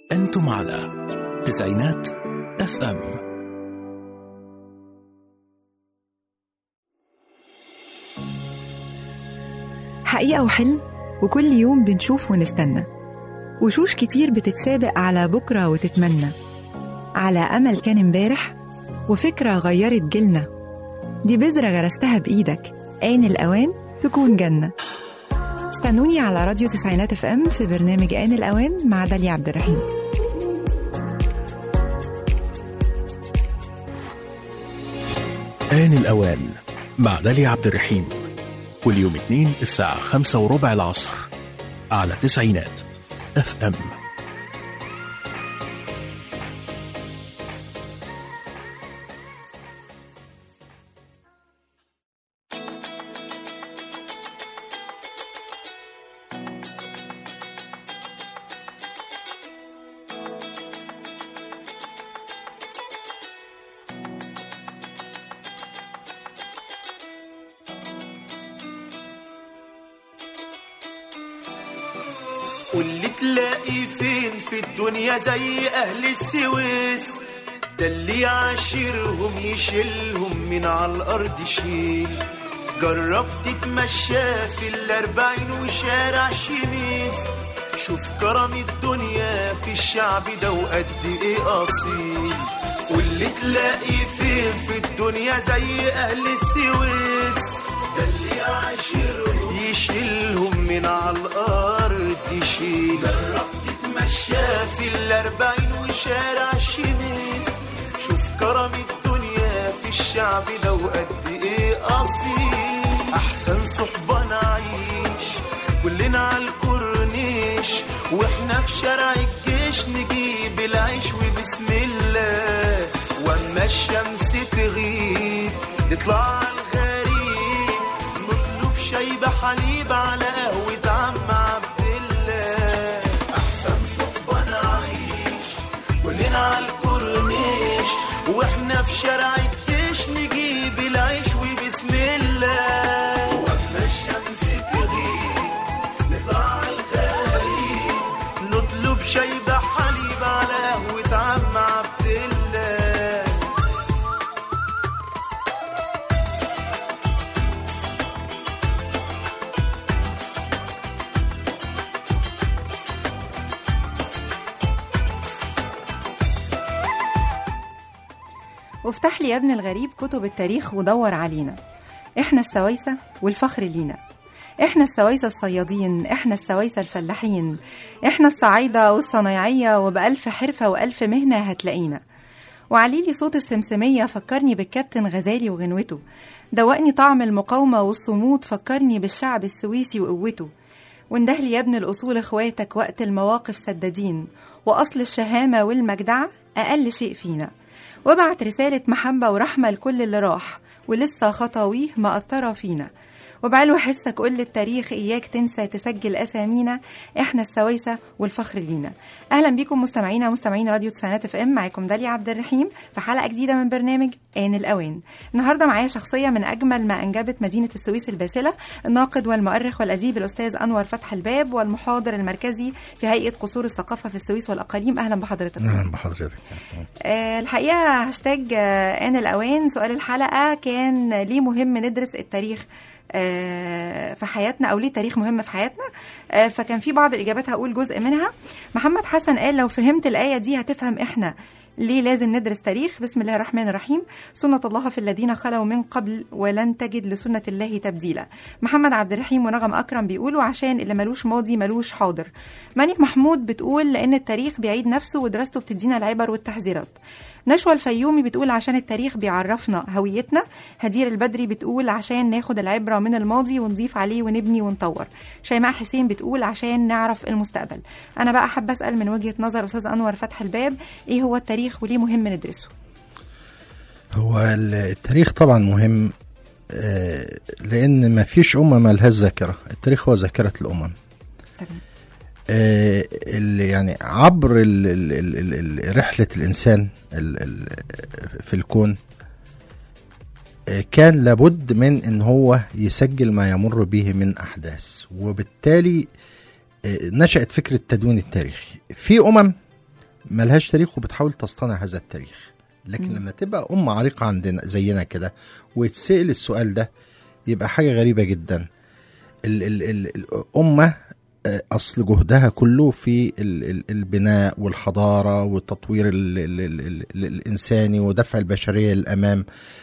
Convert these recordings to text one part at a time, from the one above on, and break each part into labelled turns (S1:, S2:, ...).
S1: أنتم على تسعينات اف ام
S2: حقيقة وحلم وكل يوم بنشوف ونستنى وشوش كتير بتتسابق على بكرة وتتمنى على أمل كان امبارح وفكرة غيرت جيلنا دي بذرة غرستها بإيدك آن الأوان تكون جنة استنوني على راديو تسعينات اف ام في برنامج آن الأوان مع داليا عبد الرحيم
S1: آن الأوان مع داليا عبد الرحيم كل يوم اثنين الساعة خمسة وربع العصر على تسعينات اف ام
S3: واللي تلاقي فين في الدنيا زي أهل السويس ده اللي يعاشرهم يشيلهم من على الأرض شيل جرب تتمشى في الأربعين وشارع شميس شوف كرم الدنيا في الشعب ده وقد إيه أصيل واللي تلاقي فين في الدنيا زي أهل السويس ده اللي يعاشرهم يشيلهم من على الأرض يشيل جرب تتمشى في الأربعين وشارع شميس شوف كرم الدنيا في الشعب ده وقد إيه أصيل أحسن صحبة نعيش كلنا على الكورنيش واحنا في شارع الجيش نجيب العيش وبسم الله واما الشمس تغيب نطلع على الغريب نطلب شاي بحليب على قهوة عم عبد الله أحسن صحبة نعيش كلنا على الكورنيش واحنا في شارع الجيش نجيب العيش وبسم الله واما الشمس تغيب نطلع على الغريب نطلب شاي بحليب على قهوة عم عبد الله
S2: وافتح لي يا ابن الغريب كتب التاريخ ودور علينا احنا السويسة والفخر لينا احنا السويسة الصيادين احنا السويسة الفلاحين احنا الصعايدة والصنايعية وبألف حرفة وألف مهنة هتلاقينا وعليلي صوت السمسمية فكرني بالكابتن غزالي وغنوته دوقني طعم المقاومة والصمود فكرني بالشعب السويسي وقوته واندهلي يا ابن الأصول اخواتك وقت المواقف سدادين وأصل الشهامة والمجدعة أقل شيء فينا وابعت رسالة محبة ورحمة لكل اللي راح ولسه خطاويه مأثرة فينا وبعلو حسك قول للتاريخ إياك تنسى تسجل أسامينا إحنا السويسة والفخر لينا أهلا بكم مستمعينا مستمعين راديو تسعينات اف ام معاكم داليا عبد الرحيم في حلقة جديدة من برنامج آن الأوان النهاردة معايا شخصية من أجمل ما أنجبت مدينة السويس الباسلة الناقد والمؤرخ والأديب الأستاذ أنور فتح الباب والمحاضر المركزي في هيئة قصور الثقافة في السويس والأقاليم أهلا بحضرتك
S4: اهلا بحضرتك
S2: آه، الحقيقة هاشتاج آه، آن الأوان سؤال الحلقة كان ليه مهم ندرس التاريخ آه، في حياتنا أو ليه تاريخ مهم في حياتنا آه، فكان في بعض الإجابات هقول جزء منها محمد حسن قال لو فهمت الآية دي هتفهم إحنا ليه لازم ندرس تاريخ بسم الله الرحمن الرحيم سنة الله في الذين خلوا من قبل ولن تجد لسنة الله تبديلا محمد عبد الرحيم ونغم أكرم بيقولوا عشان اللي ملوش ماضي ملوش حاضر مانيك محمود بتقول لأن التاريخ بيعيد نفسه ودراسته بتدينا العبر والتحذيرات نشوى الفيومي بتقول عشان التاريخ بيعرفنا هويتنا هدير البدري بتقول عشان ناخد العبرة من الماضي ونضيف عليه ونبني ونطور شيماء حسين بتقول عشان نعرف المستقبل أنا بقى حابة أسأل من وجهة نظر أستاذ أنور فتح الباب إيه هو التاريخ وليه مهم ندرسه
S4: هو التاريخ طبعا مهم آه، لان ما فيش امه ما لهاش ذاكره التاريخ هو ذاكره الامم
S2: تمام
S4: آه، اللي يعني عبر ال ال ال ال رحله الانسان ال ال في الكون آه، كان لابد من ان هو يسجل ما يمر به من احداث وبالتالي آه، نشأت فكرة التدوين التاريخي في أمم ملهاش تاريخ وبتحاول تصطنع هذا التاريخ لكن
S2: مم.
S4: لما تبقى أمة عريقة عندنا زينا كده ويتسأل السؤال ده يبقى حاجة غريبة جدا ال ال ال الأمة آه، أصل جهدها كله في ال ال البناء والحضارة والتطوير ال ال ال ال ال الإنساني ودفع البشرية للأمام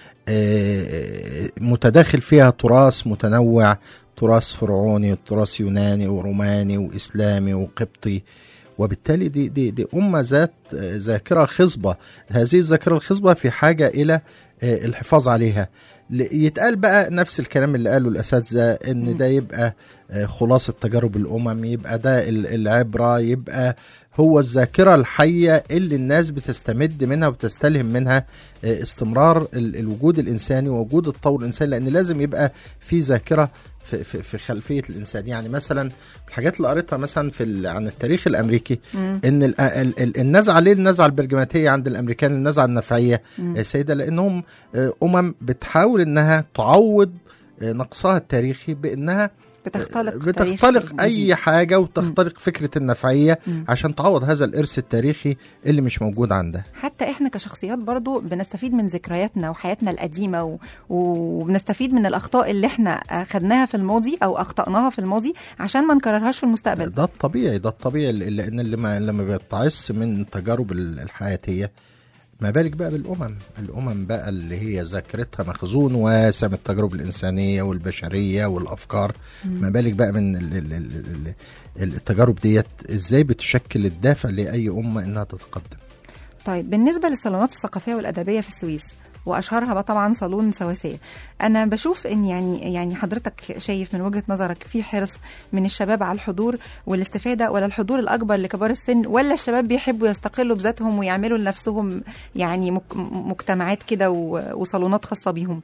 S4: آه، متداخل فيها تراث متنوع تراث فرعوني وتراث يوناني وروماني وإسلامي وقبطي وبالتالي دي دي دي أمة ذات آه، ذاكرة خصبة هذه الذاكرة الخصبة في حاجة إلى آه، الحفاظ عليها ل- يتقال بقى نفس الكلام اللي قاله الأساتذة إن ده يبقى آه، خلاصة تجارب الأمم يبقى ده ال- العبرة يبقى هو الذاكرة الحية اللي الناس بتستمد منها وبتستلهم منها آه، استمرار ال- الوجود الإنساني ووجود التطور الإنساني لأن لازم يبقى في ذاكرة في, في, في خلفية الإنسان يعني مثلا الحاجات اللي قريتها مثلا في ال- عن التاريخ الأمريكي
S2: مم.
S4: ان ال- ال- ال- النزعه ليه النزعه البرجماتيه عند الامريكان النزعه النفعيه
S2: مم.
S4: يا سيده لانهم آه، امم بتحاول انها تعوض آه، نقصها التاريخي بانها
S2: بتختلق
S4: آه،
S2: تاريخ
S4: بتختلق
S2: جديد.
S4: اي حاجه وتختلق فكره النفعيه
S2: مم.
S4: عشان تعوض هذا الارث التاريخي اللي مش موجود عندها
S2: حتى احنا كشخصيات برضو بنستفيد من ذكرياتنا وحياتنا القديمة و... وبنستفيد من الأخطاء اللي احنا خدناها في الماضي أو أخطأناها في الماضي عشان ما نكررهاش في المستقبل
S4: ده الطبيعي ده الطبيعي ل- لان اللي ما لما بيتعص من التجارب ال- الحياتيه ما بالك بقى بالامم الامم بقى اللي هي ذاكرتها مخزون واسع من التجارب الانسانيه والبشريه والافكار ما بالك بقى من ال ال ال ال ال التجارب ديت ازاي بتشكل الدافع لاي امه انها تتقدم
S2: طيب بالنسبة للصالونات الثقافية والأدبية في السويس واشهرها بقى طبعا صالون سواسيه انا بشوف ان يعني يعني حضرتك شايف من وجهه نظرك في حرص من الشباب على الحضور والاستفاده ولا الحضور الاكبر لكبار السن ولا الشباب بيحبوا يستقلوا بذاتهم ويعملوا لنفسهم يعني مك- مجتمعات كده و- وصالونات خاصه بيهم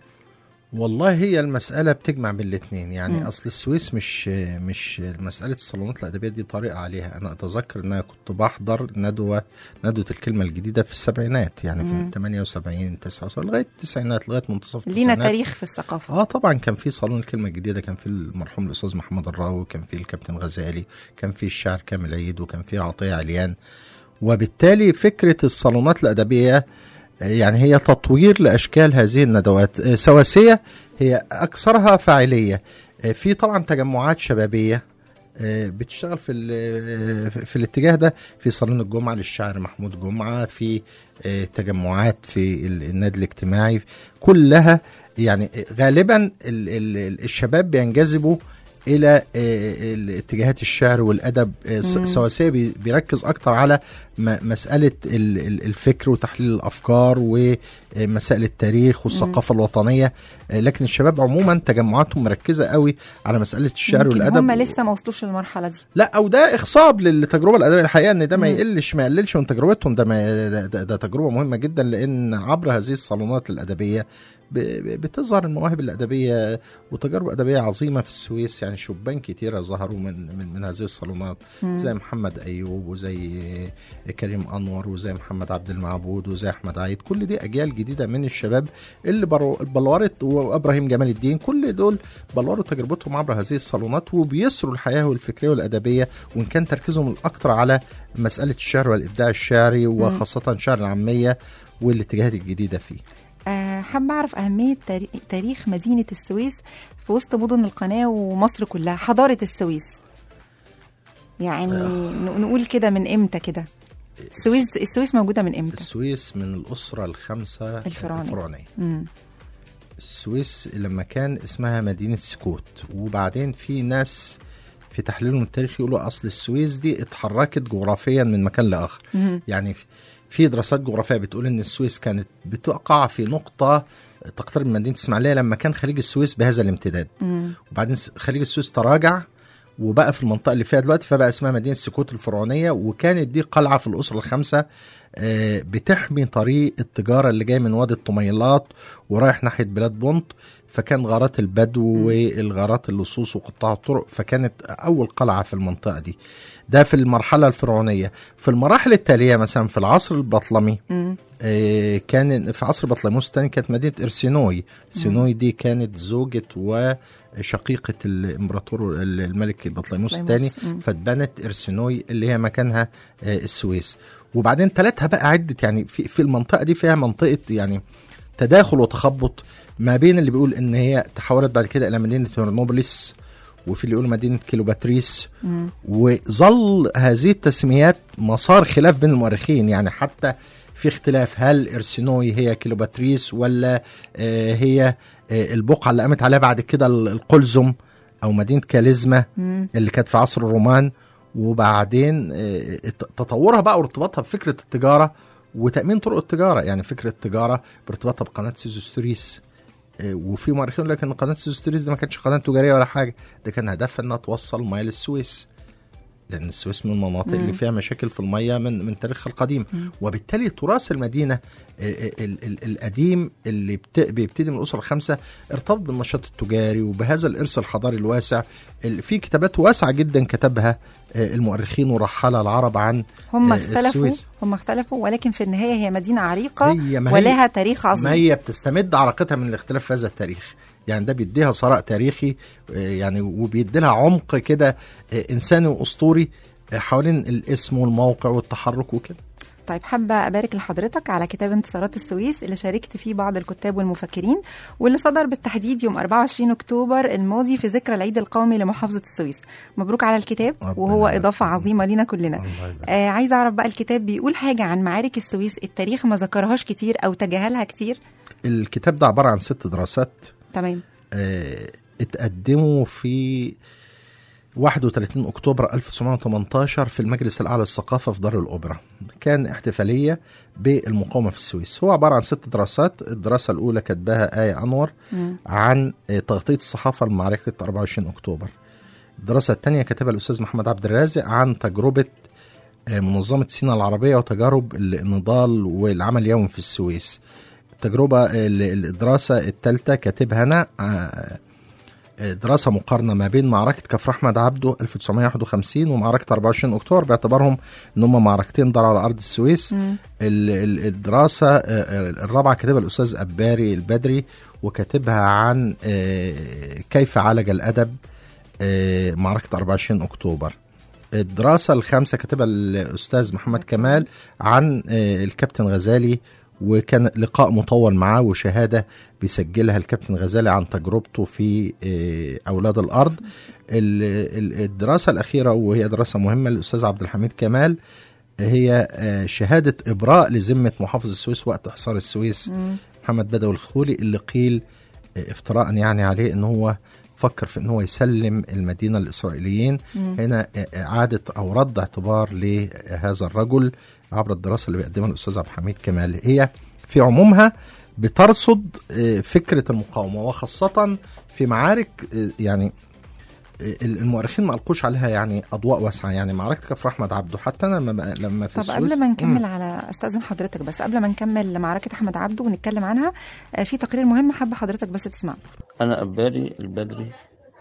S4: والله هي المسألة بتجمع بين الاتنين يعني
S2: مم.
S4: مم. أصل السويس مش مش مسألة الصالونات الأدبية دي طريقة عليها أنا أتذكر إن أنا كنت بحضر ندوة ندوة الكلمة الجديدة في السبعينات يعني
S2: مم.
S4: في 78 79 لغاية التسعينات لغاية منتصف
S2: لينا
S4: التسعينات
S2: تاريخ في الثقافه
S4: اه طبعا كان في صالون الكلمه الجديده كان في المرحوم الاستاذ محمد الراوي كان في الكابتن غزالي كان في الشاعر كامل عيد وكان في عطيه عليان وبالتالي فكره الصالونات الادبيه آه، يعني هي تطوير لاشكال هذه الندوات آه، سواسيه هي اكثرها فاعليه آه، في طبعا تجمعات شبابيه آه، بتشتغل في ال- في الاتجاه ده في صالون الجمعه للشاعر محمود جمعه في آه، تجمعات في ال- النادي الاجتماعي كلها يعني غالبا ال- ال- الشباب بينجذبوا الى آه، اتجاهات الشعر والادب آه، س-
S2: مم.
S4: سواسيه بي- بيركز اكتر على م- مساله ال- ال- الفكر وتحليل الافكار ومسائل التاريخ والثقافه الوطنيه آه، لكن الشباب عموما تجمعاتهم مركزه قوي على مساله الشعر
S2: يمكن
S4: والادب
S2: هم لسه ما وصلوش للمرحله دي
S4: لا او ده اخصاب للتجربه الادبيه الحقيقه ان ده ما
S2: مم.
S4: يقلش ما يقللش من تجربتهم ده, ما ده, ده, ده تجربه مهمه جدا لان عبر هذه الصالونات الادبيه ب- ب- بتظهر المواهب الادبيه وتجارب ادبيه عظيمه في السويس يعني شبان كتيره ظهروا من من, من هذه الصالونات
S2: مم.
S4: زي محمد ايوب وزي كريم انور وزي محمد عبد المعبود وزي احمد عيد كل دي اجيال جديده من الشباب اللي برو- بلورت وابراهيم جمال الدين كل دول بلوروا تجربتهم عبر هذه الصالونات وبيسروا الحياه والفكريه والادبيه وان كان تركيزهم الاكثر على مساله الشعر والابداع الشعري وخاصه الشعر العاميه والاتجاهات الجديده فيه
S2: آه، حابة أعرف أهمية تاري- تاريخ مدينة السويس في وسط مدن القناة ومصر كلها حضارة السويس يعني ن- نقول كده من إمتى كده السويس السويس موجودة من إمتى
S4: السويس من الاسره الخمسه
S2: الفرعونية.
S4: الفرعونيه
S2: مم.
S4: السويس لما كان اسمها مدينة سكوت وبعدين في ناس في تحليلهم التاريخي يقولوا أصل السويس دي اتحركت جغرافيا من مكان لآخر
S2: مم.
S4: يعني في- في دراسات جغرافية بتقول إن السويس كانت بتقع في نقطة تقترب من مدينة إسماعيلية لما كان خليج السويس بهذا الامتداد
S2: مم.
S4: وبعدين س- خليج السويس تراجع وبقى في المنطقه اللي فيها دلوقتي فبقى اسمها مدينه سكوت الفرعونيه وكانت دي قلعه في الاسره الخمسه آه، بتحمي طريق التجاره اللي جاي من وادي الطميلات ورايح ناحيه بلاد بونت فكان غارات البدو والغارات اللصوص وقطاع الطرق فكانت اول قلعه في المنطقه دي ده في المرحله الفرعونيه في المراحل التاليه مثلا في العصر البطلمي
S2: مم.
S4: آه، كان في عصر بطليموس الثاني كانت مدينه ارسينوي سينوي دي كانت زوجة وشقيقة الامبراطور الملك بطليموس الثاني
S2: بطليموس، مم.
S4: فاتبنت ارسينوي اللي هي مكانها آه، السويس وبعدين تلاتها بقى عده يعني في في المنطقه دي فيها منطقه يعني تداخل وتخبط ما بين اللي بيقول ان هي تحولت بعد كده الى مدينه هرنوبوليس وفي اللي يقول مدينه كيلوباتريس وظل هذه التسميات مسار خلاف بين المؤرخين يعني حتى في اختلاف هل ارسينوي هي كيلوباتريس ولا آه، هي آه، البقعه اللي قامت عليها بعد كده ال- القلزم او مدينه كاليزما اللي كانت في عصر الرومان وبعدين آه، ت- تطورها بقى وارتباطها بفكره التجاره وتامين طرق التجاره يعني فكره التجاره بارتباطها بقناه سيزوستريس آه، وفي مؤرخين يقول لك ان قناه سيزوستريس دي ما كانتش قناه تجاريه ولا حاجه ده كان هدفها انها توصل ميه للسويس لان السويس من المناطق اللي فيها مشاكل في الميه من من تاريخها القديم وبالتالي تراث المدينه آه، ال- ال- القديم اللي بت- بيبتدي من الاسره الخمسه ارتبط بالنشاط التجاري وبهذا الارث الحضاري الواسع ال- في كتابات واسعه جدا كتبها آه، المؤرخين ورحاله العرب عن
S2: هم
S4: آه،
S2: اختلفوا
S4: السويس.
S2: هم اختلفوا ولكن في النهايه هي مدينه عريقه
S4: هي ما هي-
S2: ولها تاريخ عظيم
S4: ما هي بتستمد علاقتها من الاختلاف في هذا التاريخ يعني ده بيديها ثراء تاريخي آه، يعني وبيدي لها عمق كده آه، انساني واسطوري آه، حوالين الاسم والموقع والتحرك وكده
S2: طيب حابة أبارك لحضرتك على كتاب انتصارات السويس اللي شاركت فيه بعض الكتاب والمفكرين واللي صدر بالتحديد يوم 24 أكتوبر الماضي في ذكرى العيد القومي لمحافظة السويس مبروك على الكتاب
S4: ربنا
S2: وهو
S4: يبارك
S2: إضافة
S4: فيك.
S2: عظيمة لينا كلنا
S4: الله يبارك.
S2: آه عايزة أعرف بقى الكتاب بيقول حاجة عن معارك السويس التاريخ ما ذكرهاش كتير أو تجاهلها كتير
S4: الكتاب ده عباره عن ست دراسات
S2: تمام
S4: آه، اتقدموا في 31 اكتوبر 1918 في المجلس الاعلى للثقافه في دار الاوبرا كان احتفاليه بالمقاومه في السويس هو عباره عن ست دراسات الدراسه الاولى كتبها ايه انور عن آه، تغطيه الصحافه لمعركه 24 اكتوبر الدراسه الثانيه كتبها الاستاذ محمد عبد الرازق عن تجربه آه، منظمه سينا العربيه وتجارب النضال والعمل اليومي في السويس التجربه ال- الدراسه الثالثه كاتبها انا آه، دراسه مقارنه ما بين معركه كفر احمد عبده 1951 ومعركه 24 اكتوبر باعتبارهم ان هم معركتين دار على ارض السويس ال- ال- الدراسه آه، الرابعه كاتبها الاستاذ اباري البدري وكاتبها عن آه، كيف عالج الادب آه، معركه 24 اكتوبر الدراسة الخامسة كتبها الأستاذ محمد كمال عن آه، الكابتن غزالي وكان لقاء مطول معاه وشهادة بيسجلها الكابتن غزالي عن تجربته في آه، أولاد الأرض ال- ال- الدراسة الأخيرة وهي دراسة مهمة للأستاذ عبد الحميد كمال هي آه، شهادة إبراء لذمة محافظ السويس وقت حصار السويس محمد بدوي الخولي اللي قيل آه، افتراء يعني عليه ان هو فكر في ان هو يسلم المدينه للاسرائيليين هنا آه، اعاده او رد اعتبار لهذا الرجل عبر الدراسه اللي بيقدمها الاستاذ عبد الحميد كمال هي في عمومها بترصد آه، فكره المقاومه وخاصه في معارك آه، يعني المؤرخين ما القوش عليها يعني اضواء واسعه يعني معركه كفر احمد عبده حتى انا لما لما في
S2: طب
S4: السويس
S2: قبل ما
S4: مم.
S2: نكمل على استاذن حضرتك بس قبل ما نكمل معركه احمد عبده ونتكلم عنها آه، في تقرير مهم حابه حضرتك بس تسمعه
S5: أنا أباري البدري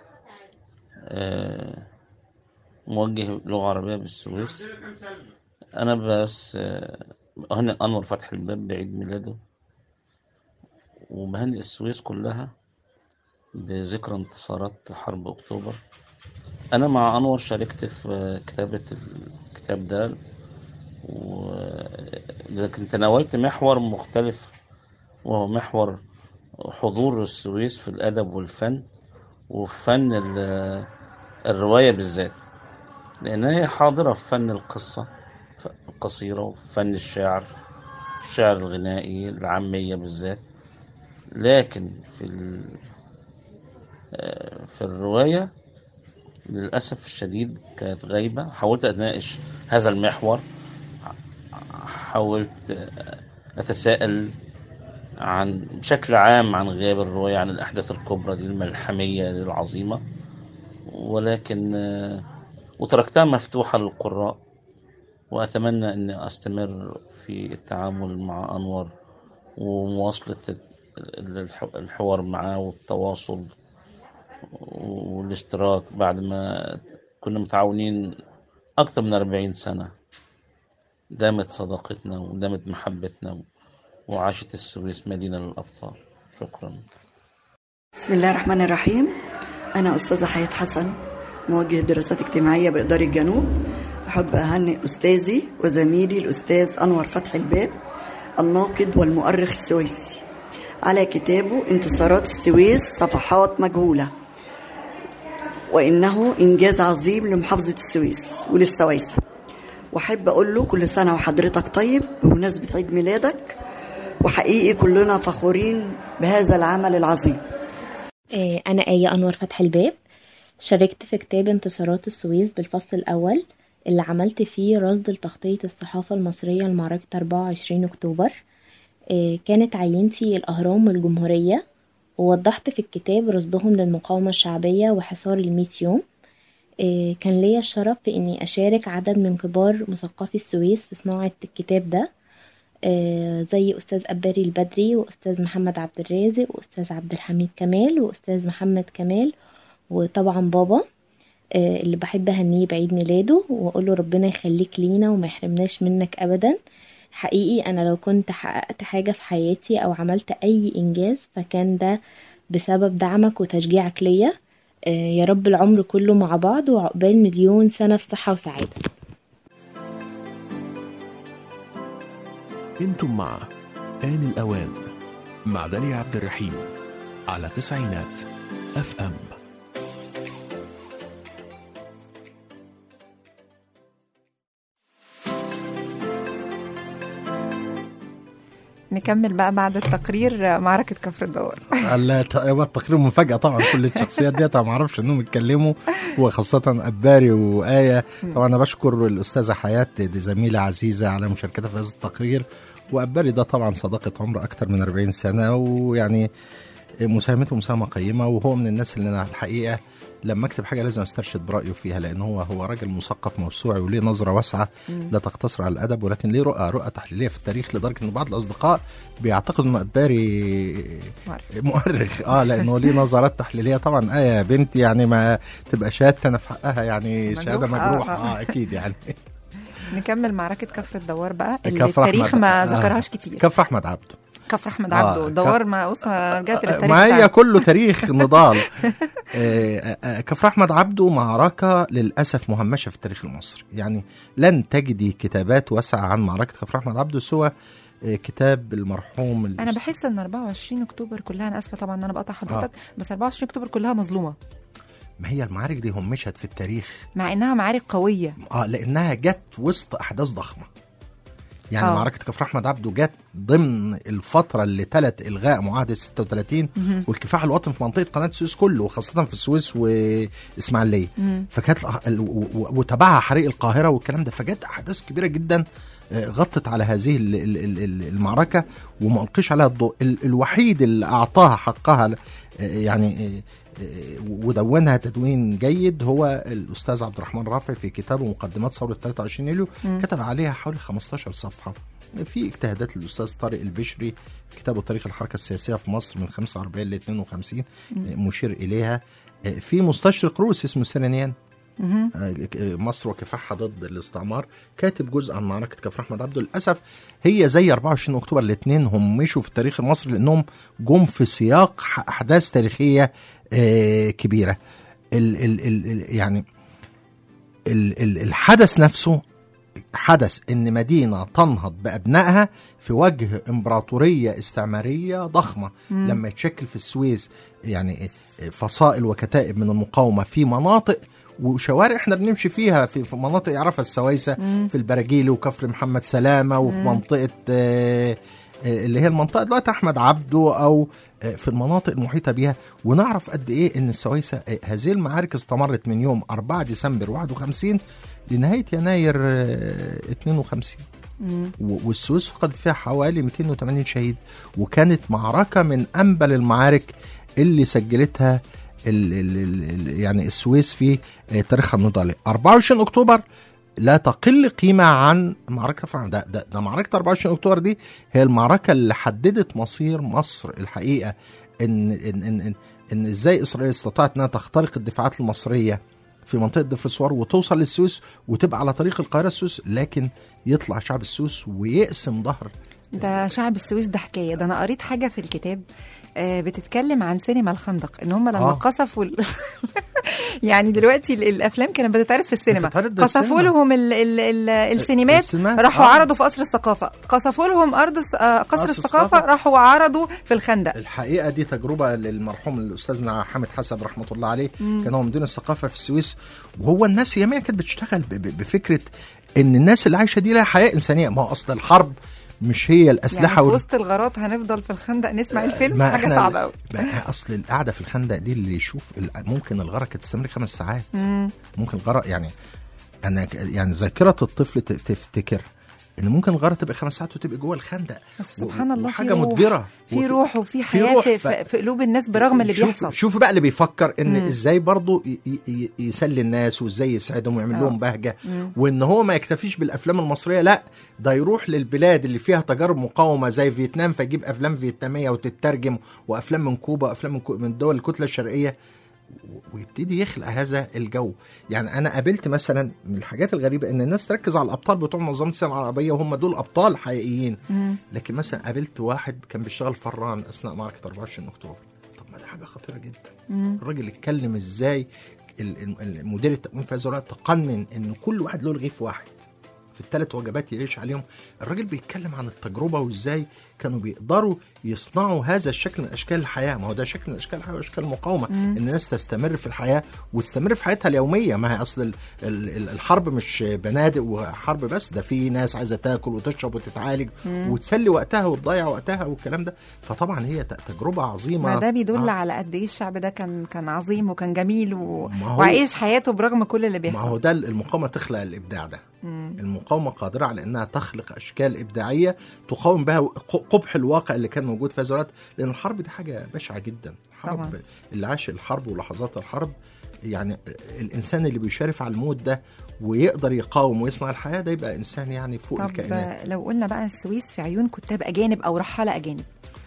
S5: آه، موجه لغة عربية بالسويس أنا بس آه، هنا أنور فتح الباب بعيد ميلاده وبهنئ السويس كلها بذكرى انتصارات حرب أكتوبر أنا مع أنور شاركت في كتابة الكتاب ده ولكن تناولت محور مختلف وهو محور حضور السويس في الأدب والفن وفي فن ال- الرواية بالذات لأنها هي حاضرة في فن القصة ف- القصيرة وفي فن الشعر الشعر الغنائي العامية بالذات لكن في ال... آه، في الرواية للأسف الشديد كانت غايبة حاولت أتناقش هذا المحور حاولت آه، أتساءل عن بشكل عام عن غياب الرواية عن الأحداث الكبرى دي الملحمية دي العظيمة ولكن آه، وتركتها مفتوحة للقراء وأتمنى أني أستمر في التعامل مع أنور ومواصلة الح- الحوار معاه والتواصل والاشتراك بعد ما كنا متعاونين أكثر من أربعين سنة دامت صداقتنا ودامت محبتنا وعاشت السويس مدينة للأبطال شكرا
S6: بسم الله الرحمن الرحيم أنا أستاذة حياة حسن موجه دراسات اجتماعية بإدارة الجنوب أحب أهنئ أستاذي وزميلي الأستاذ أنور فتحي الباب الناقد والمؤرخ السويسي على كتابه انتصارات السويس صفحات مجهولة وإنه إنجاز عظيم لمحافظة السويس وللسويسة وأحب أقول له كل سنة وحضرتك طيب بمناسبة عيد ميلادك وحقيقي كلنا فخورين بهذا العمل العظيم
S7: آه، أنا آية أنور فتح الباب شاركت في كتاب انتصارات السويس بالفصل الأول اللي عملت فيه رصد لتغطية الصحافة المصرية لمعركة 24 أكتوبر آه، كانت عينتي الأهرام والجمهورية ووضحت في الكتاب رصدهم للمقاومة الشعبية وحصار الميت يوم آه، كان ليا الشرف في إني أشارك عدد من كبار مثقفي السويس في صناعة الكتاب ده آه، زي أستاذ أباري البدري وأستاذ محمد عبد الرازق وأستاذ عبد الحميد كمال وأستاذ محمد كمال وطبعا بابا آه، اللي بحب أهنيه بعيد ميلاده وأقوله ربنا يخليك لينا وما يحرمناش منك أبدا حقيقي أنا لو كنت حققت حاجة في حياتي أو عملت أي إنجاز فكان ده بسبب دعمك وتشجيعك ليا آه، يا رب العمر كله مع بعض وعقبال مليون سنة في صحة وسعادة
S1: انتم مع آن الأوان مع داليا عبد الرحيم على تسعينات اف ام
S2: نكمل بقى بعد التقرير معركة كفر الدوار
S4: لا ت- هو التقرير مفاجأة طبعا كل الشخصيات ديت أنا ما اعرفش انهم يتكلموا وخاصة أباري وآية طبعا أنا بشكر الأستاذة حياة دي زميلة عزيزة على مشاركتها في هذا التقرير وأباري ده طبعا صداقة عمر أكتر من 40 سنة ويعني مساهمته مساهمة قيمة وهو من الناس اللي أنا الحقيقة لما اكتب حاجه لازم استرشد برايه فيها لان هو هو راجل مثقف موسوعي وليه نظره واسعه لا تقتصر على الادب ولكن ليه رؤى رؤى تحليليه في التاريخ لدرجه ان بعض الاصدقاء بيعتقدوا ان اباري
S2: مؤرخ.
S4: مؤرخ اه لانه ليه نظرات تحليليه طبعا ايه يا بنتي يعني ما تبقى شهادتي انا في حقها يعني
S2: مجروح.
S4: شهاده
S2: آه،
S4: مجروحه
S2: آه.
S4: اه اكيد يعني
S2: نكمل معركة كفر الدوار بقى اللي
S4: كفر
S2: التاريخ
S4: أحمد.
S2: ما
S4: آه.
S2: ذكرهاش كتير
S4: كفر احمد عبده
S2: كفر أحمد
S4: آه،
S2: عبده
S4: ك-
S2: الدوار ما بص أنا رجعت للتاريخ
S4: ما هي
S2: بتاعه.
S4: كله تاريخ نضال آه، آه، كفر احمد عبده معركه للاسف مهمشه في التاريخ المصري يعني لن تجدي كتابات واسعه عن معركه كفر احمد عبده سوى آه، كتاب المرحوم
S2: انا
S4: الأستاذ-
S2: بحس ان 24 اكتوبر كلها انا اسفه طبعا ان انا بقطع حضرتك بس 24 اكتوبر كلها مظلومه
S4: ما هي المعارك دي همشت في التاريخ
S2: مع انها معارك قويه
S4: اه لانها جت وسط احداث ضخمه يعني
S2: آه.
S4: آه. معركه كفر احمد عبده جت ضمن الفتره اللي تلت الغاء معاهده 36
S2: مهم.
S4: والكفاح الوطني في منطقه قناه السويس كله وخاصه في السويس واسماعيليه
S2: مم.
S4: فكانت الأح- ال- و- و- وتبعها حريق القاهره والكلام ده فجت احداث كبيره جدا آه، غطت على هذه ال- ال- ال- ال- المعركه وما القيش عليها الضوء ال- الوحيد اللي اعطاها حقها آه، يعني آه، آه، ودونها تدوين جيد هو الاستاذ عبد الرحمن رافع في كتابه مقدمات ثوره 23 يوليو
S2: مم.
S4: كتب عليها حوالي 15 صفحه في اجتهادات للاستاذ طارق البشري في كتابه تاريخ الحركه السياسيه في مصر من 45 ل 52 آه، مشير اليها آه، في مستشرق روسي اسمه سيرينيان
S2: مهم.
S4: آه، مصر وكفاحها ضد الاستعمار كاتب جزء عن معركه كفر احمد عبده للاسف هي زي 24 اكتوبر الاثنين همشوا في التاريخ المصري لانهم جم في سياق ح- احداث تاريخيه آه، كبيره ال ال ال ال- يعني ال ال الحدث نفسه حدث ان مدينه تنهض بابنائها في وجه امبراطوريه استعماريه ضخمه
S2: مم.
S4: لما يتشكل في السويس يعني فصائل وكتائب من المقاومه في مناطق وشوارع احنا بنمشي فيها في, في مناطق يعرفها السويسه
S2: مم.
S4: في البراجيل وكفر محمد سلامه وفي
S2: مم.
S4: منطقه آه، آه، اللي هي المنطقه دلوقتي احمد عبده او آه، في المناطق المحيطه بيها ونعرف قد ايه ان السويسه آه، هذه المعارك استمرت من يوم 4 ديسمبر 51 لنهايه يناير آه، 52
S2: مم.
S4: و- والسويس فقدت فيها حوالي 280 شهيد وكانت معركة من أنبل المعارك اللي سجلتها ال ال ال ال يعني السويس في آه، تاريخها النضالي 24 أكتوبر لا تقل قيمة عن معركة فرنسا ده, ده, ده معركة 24 أكتوبر دي هي المعركة اللي حددت مصير مصر الحقيقة إن إن إن, إن, إن إزاي إسرائيل استطاعت إنها تخترق الدفاعات المصرية في منطقة دفرسوار وتوصل للسويس وتبقى على طريق القاهرة السويس لكن يطلع شعب السويس ويقسم ظهر
S2: ده شعب السويس ده حكايه ده انا قريت حاجه في الكتاب آه، بتتكلم عن سينما الخندق ان هم لما
S4: آه.
S2: قصفوا ال... يعني دلوقتي ال- الافلام كانت بتتعرض في السينما
S4: بتتعرض
S2: قصفوا
S4: السينما.
S2: لهم ال ال ال السينمات
S4: السينمات،
S2: راحوا
S4: آه.
S2: عرضوا في قصر الثقافه قصفوا لهم ارض الس- آه، قصر
S4: قصر
S2: الثقافه
S4: الثقافة.
S2: راحوا عرضوا في الخندق
S4: الحقيقه دي تجربه للمرحوم الاستاذنا حامد حسن رحمه الله عليه كان هو مدير الثقافه في السويس وهو الناس ياما كانت بتشتغل ب- ب- بفكره ان الناس اللي عايشه دي لها حياه انسانيه ما هو اصل الحرب مش هي
S2: يعني
S4: الاسلحه
S2: في
S4: وال-
S2: وسط الغارات هنفضل في الخندق نسمع الفيلم
S4: ما
S2: حاجه
S4: إحنا-
S2: صعبه قوي
S4: ما اصل القعده في الخندق دي اللي يشوف ال- ممكن الغرق كانت تستمر خمس ساعات ممكن الغرق يعني انا ك- يعني ذاكره الطفل ت- تفتكر ان ممكن الغرق تبقى خمس ساعات وتبقى جوه الخندق
S2: بس
S4: و-
S2: سبحان الله في
S4: وحاجه
S2: روح.
S4: مدبره
S2: في
S4: وفي-
S2: روح وفي
S4: في
S2: حياه
S4: روح
S2: في,
S4: ف-
S2: في, في قلوب الناس برغم اللي
S4: شوف
S2: بيحصل
S4: شوف بقى اللي بيفكر ان
S2: مم.
S4: ازاي برضه ي- ي- ي- يسلي الناس وازاي يسعدهم ويعمل
S2: آه.
S4: لهم بهجه وان هو ما يكتفيش بالافلام المصريه لا ده يروح للبلاد اللي فيها تجارب مقاومه زي فيتنام فيجيب افلام فيتناميه وتترجم وافلام من كوبا وافلام من, كو- من دول الكتله الشرقيه و- ويبتدي يخلق هذا الجو يعني انا قابلت مثلا من الحاجات الغريبه ان الناس تركز على الابطال بتوع منظمه السينما العربيه وهم دول ابطال حقيقيين
S2: مم.
S4: لكن مثلا قابلت واحد كان بيشتغل فران اثناء معركه 24 اكتوبر طب ما ده حاجه خطيره جدا
S2: مم.
S4: الراجل اتكلم ازاي ال- ال- المدير التأمين في هذا الوقت تقنن ان كل واحد له رغيف واحد في الثلاث وجبات يعيش عليهم الراجل بيتكلم عن التجربه وازاي كانوا بيقدروا يصنعوا هذا الشكل من اشكال الحياه ما هو ده شكل من اشكال الحياه واشكال المقاومه ان الناس تستمر في الحياه وتستمر في حياتها اليوميه ما هي اصل ال- ال- ال- الحرب مش بنادق وحرب بس ده في ناس عايزه تاكل وتشرب وتتعالج وتسلي وقتها وتضيع وقتها والكلام ده فطبعا هي ت- تجربه عظيمه
S2: ما ده بيدل
S4: آه.
S2: على قد ايه الشعب ده كان كان عظيم وكان جميل و...
S4: ما هو-
S2: وعايش حياته برغم كل اللي
S4: ما هو
S2: بيحصل
S4: ده المقاومه تخلق الابداع ده المقاومه قادره على انها تخلق اشكال ابداعيه تقاوم بها ق- قبح الواقع اللي كان موجود في هذا الوقت لان الحرب دي حاجه بشعه جدا الحرب
S2: طبعاً.
S4: اللي عاش الحرب ولحظات الحرب يعني الانسان اللي بيشرف على الموت ده ويقدر يقاوم ويصنع الحياه ده يبقى انسان يعني فوق
S2: طب
S4: الكائنات
S2: لو قلنا بقى السويس في عيون كتاب اجانب او رحاله اجانب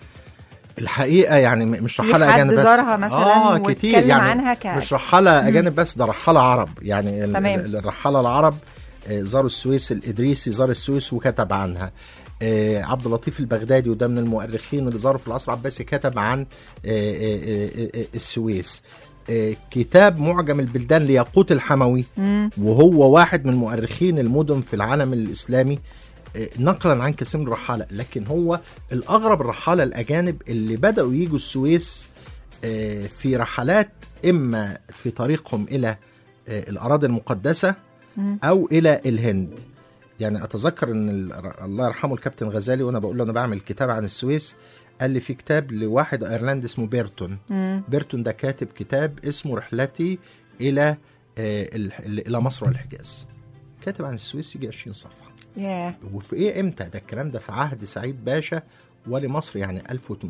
S4: الحقيقه يعني م- مش
S2: في
S4: رحاله
S2: حد
S4: اجانب بس
S2: زارها مثلاً
S4: اه
S2: واتكلم
S4: كتير يعني
S2: عنها ك-
S4: مش رحاله اجانب بس ده رحاله عرب يعني ال-
S2: تمام.
S4: ال- الرحاله العرب آه، زاروا السويس الادريسي زار السويس وكتب عنها آه، عبد اللطيف البغدادي وده من المؤرخين اللي زاروا في العصر العباسي كتب عن آه، آه، آه، آه، السويس آه، كتاب معجم البلدان لياقوت الحموي وهو واحد من مؤرخين المدن في العالم الاسلامي آه، نقلا عن كثير من الرحاله لكن هو الاغرب الرحاله الاجانب اللي بداوا يجوا السويس آه، في رحلات اما في طريقهم الى آه، الاراضي المقدسه او الى الهند يعني اتذكر ان ال- الله يرحمه الكابتن غزالي وانا بقول له انا بعمل كتاب عن السويس قال لي في كتاب لواحد ايرلندي اسمه بيرتون بيرتون ده كاتب كتاب اسمه رحلتي الى آه، ال- الى مصر والحجاز كاتب عن السويس يجي 20 صفحه
S2: ياه
S4: وفي ايه امتى ده الكلام ده في عهد سعيد باشا ولي مصر يعني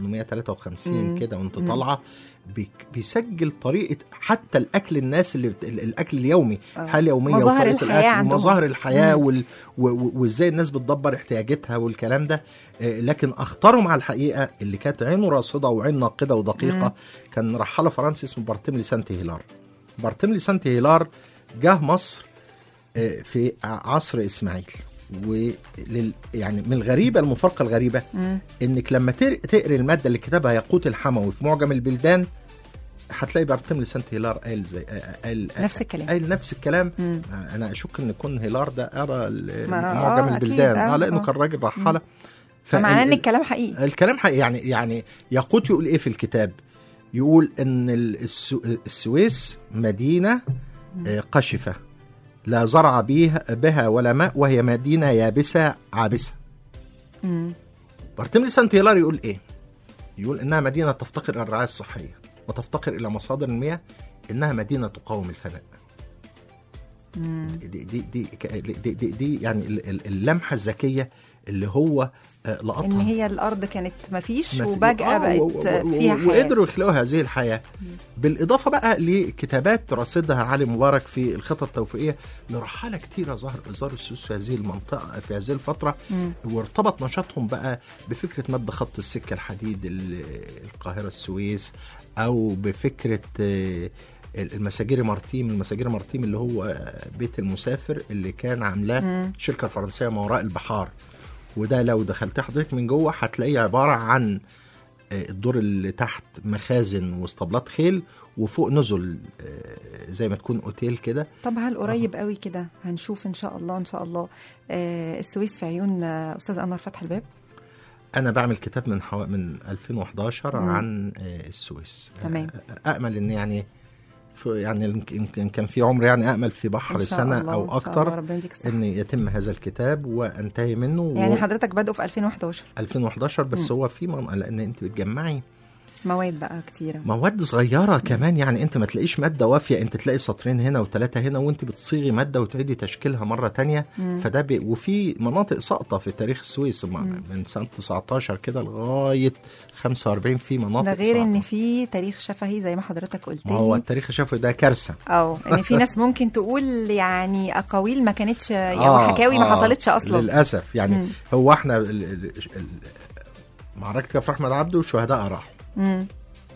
S4: 1853 كده وانت طالعه بيك- بيسجل طريقه حتى الاكل الناس اللي بت... الاكل اليومي
S2: آه.
S4: حال يوميه
S2: مظاهر
S4: وطريقة
S2: الحياة
S4: الأكل
S2: عندهم.
S4: ومظاهر الحياه وال... و... و... وازاي الناس بتدبر احتياجاتها والكلام ده آه، لكن اخطرهم على الحقيقه اللي كانت عينه راصده وعين ناقده ودقيقه كان رحاله فرنسي اسمه بارتيملي سانت هيلار بارتيملي سانت هيلار جه مصر آه، في عصر اسماعيل ولل يعني من الغريبه المفارقه الغريبه انك لما تر- تقري الماده اللي كتبها ياقوت الحموي في معجم البلدان هتلاقي بارتيملي سانت هيلار قال زي قال
S2: نفس الكلام.
S4: قال نفس الكلام
S2: مم.
S4: انا اشك ان يكون هيلار ده قرا ال-
S2: ما-
S4: معجم
S2: آه،
S4: البلدان
S2: أكيد،
S4: اه
S2: آه،
S4: لانه
S2: آه.
S4: كان راجل رحاله
S2: فمعناه ان
S4: فال-
S2: الكلام حقيقي
S4: الكلام حقيقي يعني يعني ياقوت يقول ايه في الكتاب يقول ان ال- السو السويس مدينه آه، قشفه لا زرع بها بها ولا ماء وهي مدينه يابسه عابسه
S2: مم.
S4: بارتيملي سانت هيلار يقول ايه يقول انها مدينه تفتقر الى الرعايه الصحيه وتفتقر الى مصادر المياه انها مدينه تقاوم الفناء دي دي دي, دي, دي, دي يعني ال- ال- اللمحه الذكيه اللي هو آه، لقطها
S2: ان هي الارض كانت مفيش
S4: ما في-
S2: وفجاه
S4: آه،
S2: بقت
S4: و- و-
S2: فيها
S4: و-
S2: حياه
S4: وقدروا يخلقوا هذه الحياه بالاضافه بقى لكتابات رصدها علي مبارك في الخطط التوفيقيه لرحاله كتيره ظهر زاروا السويس في هذه المنطقه في هذه الفتره وارتبط نشاطهم بقى بفكره مد خط السكه الحديد ال- القاهره السويس او بفكره آه، المساجير مارتيم المساجير مارتيم اللي هو بيت المسافر اللي كان عاملاه الشركه الفرنسيه ما وراء البحار وده لو دخلت حضرتك من جوه هتلاقيه عباره عن آه، الدور اللي تحت مخازن واسطبلات خيل وفوق نزل آه، زي ما تكون اوتيل كده
S2: طب هل قريب قوي كده هنشوف ان شاء الله ان شاء الله آه السويس في عيون آه استاذ انور فتح الباب
S4: انا بعمل كتاب من حو... من 2011
S2: مم.
S4: عن آه، السويس
S2: تمام.
S4: آه، امل ان يعني في يعني يمكن- يمكن كان في عمر يعني امل في بحر
S2: إن شاء
S4: سنه
S2: الله،
S4: او
S2: إن شاء الله
S4: اكتر
S2: ربنا يديك الصحة.
S4: ان يتم هذا الكتاب وانتهي منه
S2: يعني
S4: و-
S2: حضرتك بادئه في 2011
S4: 2011 بس هو في من... لان انت بتجمعي
S2: مواد بقى كتيره
S4: مواد صغيره كمان يعني انت ما تلاقيش ماده وافيه انت تلاقي سطرين هنا وثلاثه هنا وانت بتصيغي ماده وتعيدي تشكيلها مره تانية فده بي... وفي مناطق ساقطه في تاريخ السويس م- من سنه 19 كده لغايه 45 في مناطق
S2: ده غير ان
S4: ساقطة.
S2: في تاريخ شفهي زي ما حضرتك قلت
S4: ما هو
S2: لي
S4: التاريخ الشفوي ده كارثه
S2: او ان في ناس ممكن تقول يعني اقاويل ما كانتش يعني
S4: آه،
S2: حكاوي ما
S4: آه،
S2: حصلتش اصلا
S4: للاسف يعني
S2: مم.
S4: هو احنا ال... ال... ال... معركه كفر احمد عبده والشهداء راحوا
S2: مم.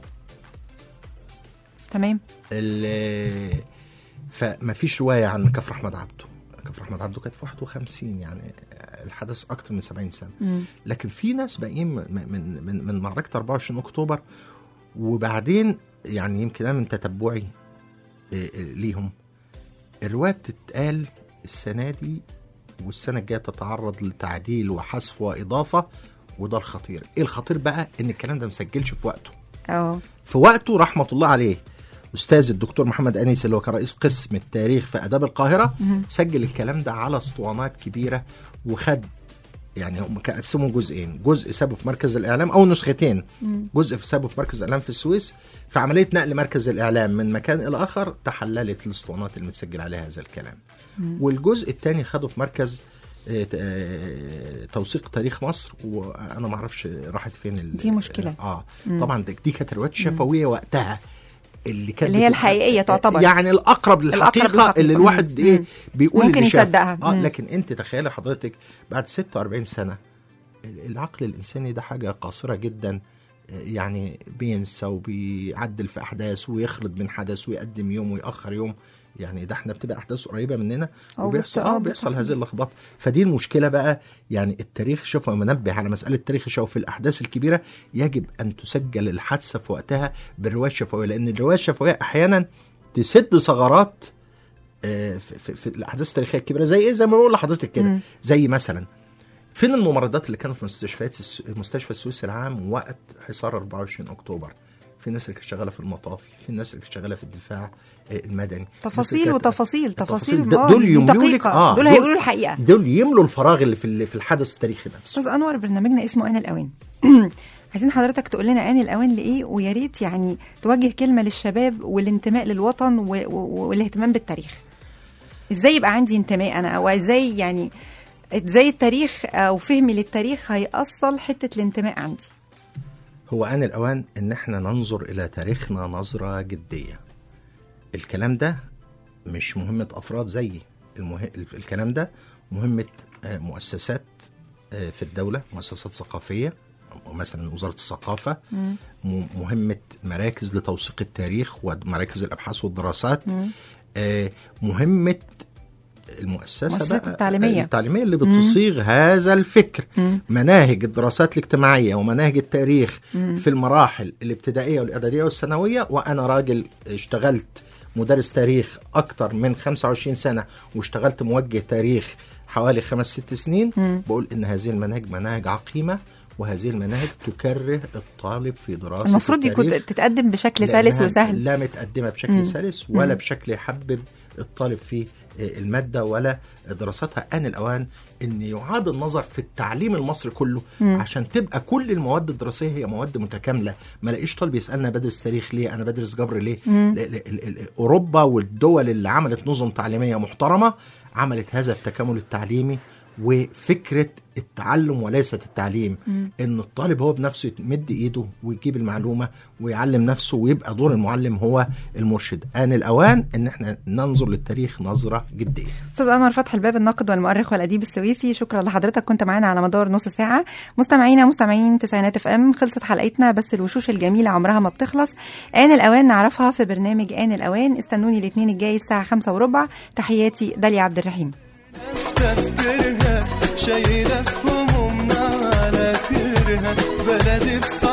S2: تمام
S4: ال- فما فيش روايه عن كفر احمد عبده كفر احمد عبده كانت في 51 يعني الحدث اكتر من 70 سنه
S2: مم.
S4: لكن في ناس باقيين من من من, من معركه 24 اكتوبر وبعدين يعني يمكن انا من تتبعي إيه، إيه، ليهم الروايه بتتقال السنه دي والسنه الجايه تتعرض لتعديل وحذف واضافه وده الخطير ايه الخطير بقى ان الكلام ده مسجلش في وقته
S2: اه
S4: في وقته رحمه الله عليه استاذ الدكتور محمد انيس اللي هو كان رئيس قسم التاريخ في اداب القاهره سجل الكلام ده على اسطوانات كبيره وخد يعني هم قسموا جزئين جزء سابه في مركز الاعلام او نسختين جزء في سابه في مركز الاعلام في السويس في عمليه نقل مركز الاعلام من مكان الى اخر تحللت الاسطوانات اللي متسجل عليها هذا الكلام والجزء الثاني خده في مركز آه، ت- آه، توثيق تاريخ مصر وانا ما اعرفش راحت فين ال-
S2: دي مشكلة.
S4: اه طبعا دي دي كانت روايات شفويه وقتها اللي كانت
S2: اللي هي
S4: بتبقى-
S2: الحقيقية تعتبر.
S4: يعني الاقرب للحقيقه,
S2: للحقيقة.
S4: اللي الواحد ايه
S2: مم.
S4: بيقول
S2: ممكن
S4: اللي شافه.
S2: يصدقها.
S4: اه
S2: مم.
S4: لكن انت تخيلي حضرتك بعد 46 سنه العقل الانساني ده حاجه قاصره جدا يعني بينسى وبيعدل في احداث ويخلط بين حدث ويقدم يوم ويأخر يوم يعني ده احنا بتبقى احداث قريبه مننا
S2: أو
S4: وبيحصل
S2: بت-
S4: اه
S2: آه،
S4: بيحصل
S2: بتحصل.
S4: هذه اللخبطه فدي المشكله بقى يعني التاريخ شوف منبه على مساله التاريخ الشفوي في الاحداث الكبيره يجب ان تسجل الحادثه في وقتها بالروايه الشفويه لان الروايه الشفويه احيانا تسد ثغرات آه، في, في, في الاحداث التاريخيه الكبيره زي ايه زي ما بقول لحضرتك كده
S2: مم.
S4: زي مثلا فين الممرضات اللي كانوا في مستشفيات الس- مستشفى السويس العام وقت حصار 24 اكتوبر في الناس اللي كانت شغاله في المطافي في الناس اللي كانت شغاله في الدفاع آه، المدني الناس اللي
S2: تفاصيل
S4: كانت-
S2: وتفاصيل تفاصيل
S4: د-
S2: آه،
S4: دول
S2: دي
S4: يملوا لك
S2: دقيقة.
S4: اه
S2: دول هيقولوا الحقيقة
S4: دول يملوا الفراغ اللي في ال- في الحدث التاريخي ده
S2: استاذ انور برنامجنا اسمه ان الاوان عايزين حضرتك تقول لنا ان الاوان لايه ويا ريت يعني توجه كلمه للشباب والانتماء للوطن و... و... والاهتمام بالتاريخ ازاي يبقى عندي انتماء انا او ازاي يعني ازاي التاريخ او فهمي للتاريخ هيأصل حته الانتماء عندي
S4: هو آن الأوان إن إحنا ننظر إلى تاريخنا نظرة جدية. الكلام ده مش مهمة أفراد زيي، المه... الكلام ده مهمة آه، مؤسسات آه، في الدولة، مؤسسات ثقافية مثلا وزارة الثقافة م- مهمة مراكز لتوثيق التاريخ ومراكز الأبحاث والدراسات آه، مهمة المؤسسة
S2: المؤسسات
S4: بقى
S2: التعليمية.
S4: التعليمية اللي بتصيغ هذا الفكر مناهج الدراسات الاجتماعية ومناهج التاريخ في المراحل الابتدائية والإعدادية والثانوية وأنا راجل اشتغلت مدرس تاريخ أكتر من 25 سنة واشتغلت موجه تاريخ حوالي خمس ست سنين بقول إن هذه المناهج مناهج عقيمة وهذه المناهج تكره الطالب في دراسة
S2: المفروض يكون
S4: التاريخ
S2: تتقدم بشكل
S4: لأنها
S2: سلس وسهل
S4: لا متقدمه بشكل سلس ولا بشكل يحبب الطالب في الماده ولا دراستها ان الاوان ان يعاد النظر في التعليم المصري كله عشان تبقى كل المواد الدراسيه هي مواد متكامله ما لاقيش طالب يسالنا بدرس تاريخ ليه انا بدرس جبر ليه ل- ل- ال- ال- اوروبا والدول اللي عملت نظم تعليميه محترمه عملت هذا التكامل التعليمي وفكره التعلم وليست التعليم ان الطالب هو بنفسه يمد ايده ويجيب المعلومه ويعلم نفسه ويبقى دور المعلم هو المرشد ان الاوان ان احنا ننظر للتاريخ نظره جديه
S2: استاذ انور فتح الباب الناقد والمؤرخ والاديب السويسي شكرا لحضرتك كنت معانا على مدار نص ساعه مستمعينا مستمعين تسعينات اف ام خلصت حلقتنا بس الوشوش الجميله عمرها ما بتخلص ان الاوان نعرفها في برنامج ان الاوان استنوني الاثنين الجاي الساعه خمسة وربع تحياتي داليا عبد الرحيم
S3: تفتكرها شايلة في همومنا على كرها بلدي في